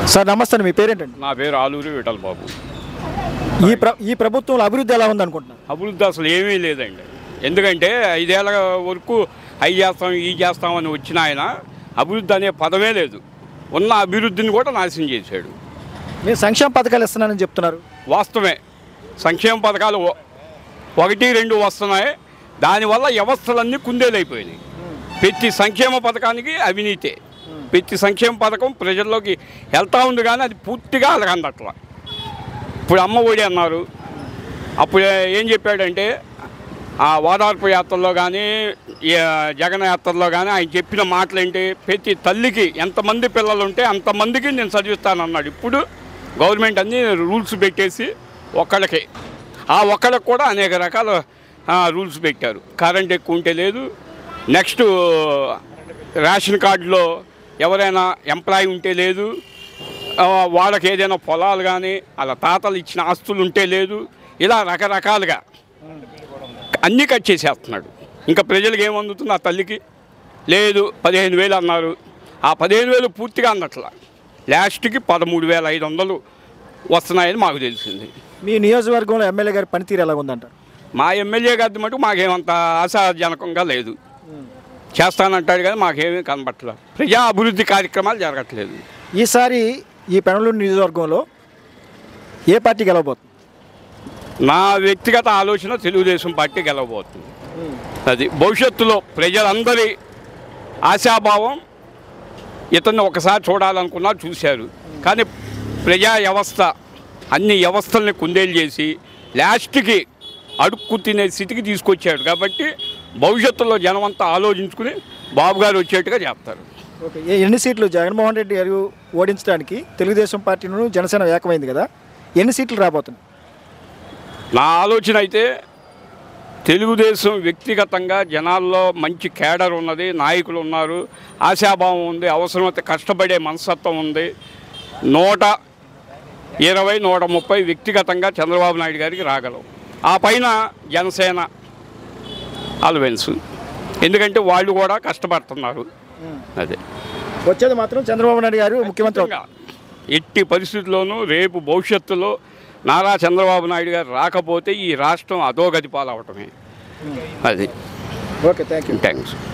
Sir నమస్తే అండి మీ పేరేంటండి నా పేరు ఆలూరి విఠల్ బాబు ఈ ప్ర ఈ ప్రభుత్వంలో అభివృద్ధి ఎలా ఉంది అనుకుంటున్నారు అభివృద్ధి అసలు ఏమీ లేదండి ఎందుకంటే ఐదేళ్ల వరకు అవి చేస్తాం ఈ చేస్తామని వచ్చిన ఆయన అభివృద్ధి అనే పదమే లేదు ఉన్న అభివృద్ధిని కూడా నాశనం చేశాడు మీరు సంక్షేమ పథకాలు ఇస్తున్నానని చెప్తున్నారు వాస్తవమే సంక్షేమ పథకాలు ఒ- ఒకటి రెండు వస్తున్నాయి దానివల్ల వ్యవస్థలన్నీ కుందేలైపోయినాయి ప్రతి సంక్షేమ పథకానికి అవినీతే ప్రతి సంక్షేమ పథకం ప్రజల్లోకి వెళ్తా ఉంది కానీ అది పూర్తిగా అలగందట్ల ఇప్పుడు అమ్మ ఒడి అన్నారు అప్పుడు ఏం చెప్పాడంటే ఆ ఓదార్పు యాత్రలో కానీ ఈ జగన్ యాత్రలో కానీ ఆయన చెప్పిన మాటలు ఏంటి ప్రతి తల్లికి ఎంతమంది పిల్లలు ఉంటే అంతమందికి నేను చదివిస్తానన్నాడు ఇప్పుడు గవర్నమెంట్ అన్ని రూల్స్ పెట్టేసి ఒక్కళ్ళకి ఆ ఒక్కళ్ళకి కూడా అనేక రకాల ఆ, రూల్స్ పెట్టారు కరెంట్ ఎక్కువ ఉంటే లేదు నెక్స్ట్ రేషన్ కార్డులో ఎవరైనా ఎంప్లాయీ ఉంటే లేదు ఆ, వాళ్ళకి ఏదైనా పొలాలు కానీ వాళ్ళ తాతలు ఇచ్చిన ఆస్తులు ఉంటే లేదు ఇలా రకరకాలుగా అన్నీ కట్ చేసేస్తున్నాడు ఇంకా ప్రజలకు ఏమందుతుంది ఆ తల్లికి లేదు పదిహేను వేలు అన్నారు ఆ పదిహేను వేలు పూర్తిగా అందట్ల లాస్ట్కి పదమూడు వేల ఐదు వందలు వస్తున్నాయని మాకు తెలిసింది మీ నియోజకవర్గంలో ఎమ్మెల్యే గారి పనితీరు ఎలా ఉందంటారు మా ఎమ్మెల్యే గారి మటుకు మాకేమంత ఆశాజనకంగా లేదు చేస్తానంటాడు కానీ మాకేమీ కనబట్టలేదు ప్రజా అభివృద్ధి కార్యక్రమాలు జరగట్లేదు ఈసారి ఈ పెనలూరు నియోజకవర్గంలో ఏ పార్టీ గెలవబోతుంది నా వ్యక్తిగత ఆలోచన తెలుగుదేశం పార్టీ గెలవబోతుంది అది భవిష్యత్తులో ప్రజలందరి ఆశాభావం ఇతన్ని ఒకసారి చూడాలనుకున్నా చూశారు కానీ ప్రజా వ్యవస్థ అన్ని వ్యవస్థల్ని కుందేలు చేసి లాస్ట్కి అడుక్కు తినే స్థితికి తీసుకొచ్చాడు కాబట్టి భవిష్యత్తులో జనమంతా ఆలోచించుకుని బాబు గారు వచ్చేట్టుగా చేస్తారు ఓకే ఏ- ఎన్ని సీట్లు జగన్మోహన్ రెడ్డి గారు ఓడించడానికి తెలుగుదేశం పార్టీను జనసేన ఏకమైంది కదా ఎన్ని సీట్లు రాబోతుంది నా ఆలోచన అయితే తెలుగుదేశం వ్యక్తిగతంగా జనాల్లో మంచి కేడర్ ఉన్నది నాయకులు ఉన్నారు ఆశాభావం ఉంది అవసరమైతే కష్టపడే మనస్తత్వం ఉంది నూట ఇరవై నూట ముప్పై వ్యక్తిగతంగా చంద్రబాబు నాయుడు గారికి రాగలవు ఆ పైన జనసేన అలవెన్స్ ఎందుకంటే వాళ్ళు కూడా కష్టపడుతున్నారు అదే వచ్చేది మాత్రం చంద్రబాబు నాయుడు గారు ముఖ్యమంత్రి అవుతారు. ఎట్టి పరిస్థితుల్లోనూ రేపు భవిష్యత్తులో నారా చంద్రబాబు నాయుడు గారు రాకపోతే ఈ రాష్ట్రం అధోగతి పాలవటమే అది ఓకే థ్యాంక్ యూ థ్యాంక్స్